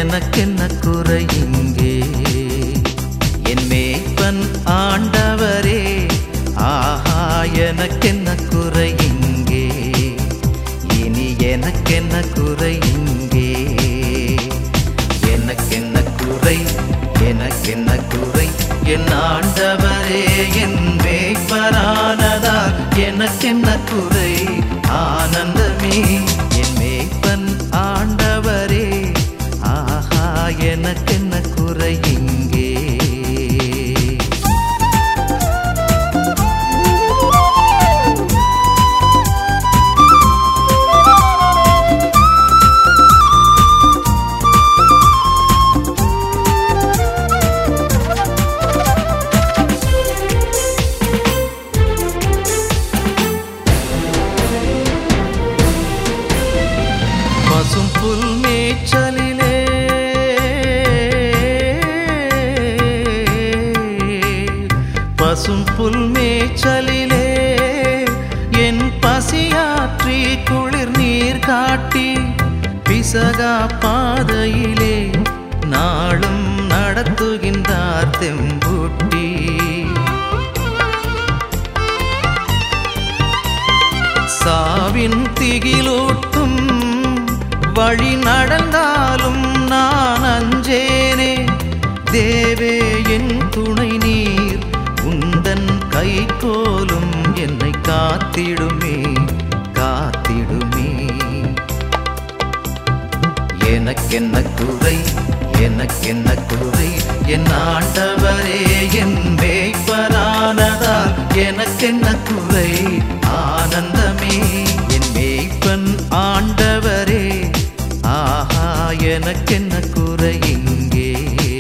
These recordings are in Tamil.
எனக்கென்ன குறை இங்கே என் மேய்ப்பன் ஆண்டவரே ஆஹா எனக்கென்ன குறை இங்கே இனி எனக்கென்ன குறை இங்கே எனக்கென்ன குறை எனக்கென்ன குறை என் ஆண்டவரே என் மேய்ப்பரானதால் எனக்கென்ன குறை ஆனந்தமே என் மேய்ப்பன் ஆண்டவரே ஆஹா எனக்கென்ன குறை இங்கே பசும் புல் மேய்ச்சலிலே பசும் புல் மேய்ச்சலிலே என் பசியாற்றி குளிர் நீர் காட்டி பிசகா பாதையிலே நாளும் நடத்துகின்றார் தெம்பூட்டி சாவின் திகிலூட்டும் வழி நடந்தாலும் நான் அஞ்சேனே தேவே என் துணை நீர் உந்தன் கை கோலும் என்னை காத்திடுமே காத்திடுமே எனக்கென்ன குறை எனக்கென்ன குறை என் ஆண்டவரே என் மேய்ப்பரானதால் எனக்கென்ன குறை ஆனந்தமே என் மேய்ப்பன் ஆண்டவரே ஆஹா எனக்கென்ன குறை இங்கே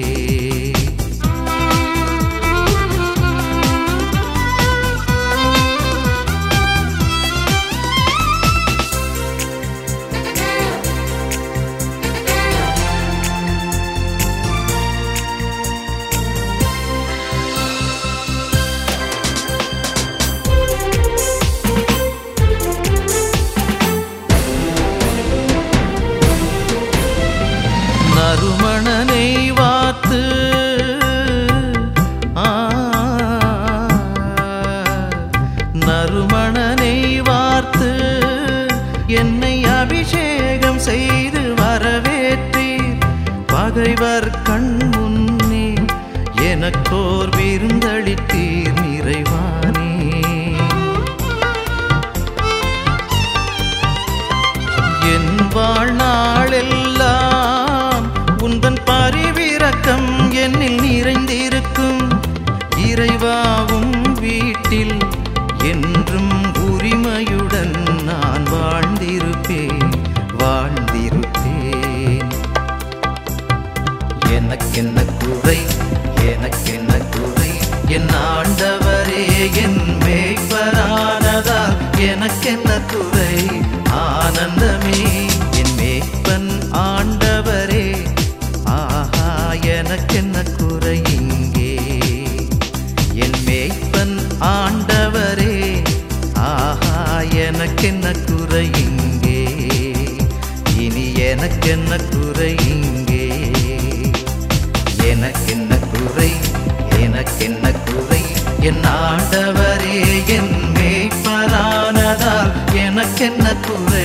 நறுமணனை வாத்து ஆ, நறுமணனை வார்த்து என்னை அபிஷேகம் செய்து வரவேற்றி பகைவர் கண் முன்னே எனக்கோர் விருந்தளித்தீர் நிறைவானே என் வாழ்நாளெல்லாம் உந்தன் பரிவிரக்கம் என்னில் நிறைந்திருக்கும் இறைவாவும் வீட்டில் என்றும் உரிமையுடன் நான் வாழ்ந்திருப்பேன் வாழ்ந்திருப்பேன் எனக்கென்ன குறை எனக்கென்ன குறை என் ஆண்டவரே என் மேய்ப்பரானதால் எனக்கென்ன குறை ஆனந்தமே என் மேய்ப்பன் ஆண்டவரே ஆஹா எனக்கென்ன குறை இங்கே என் மேய்ப்பன் ஆண்டவரே ஆஹா எனக்கென்ன குறை இங்கே இனி எனக்கென்ன குறை இங்கே எனக்கென்ன குறை எனக்கென்ன குறை என் ஆண்டவரே என் மேய்ப்பரானதால் எனக்கென்ன குறை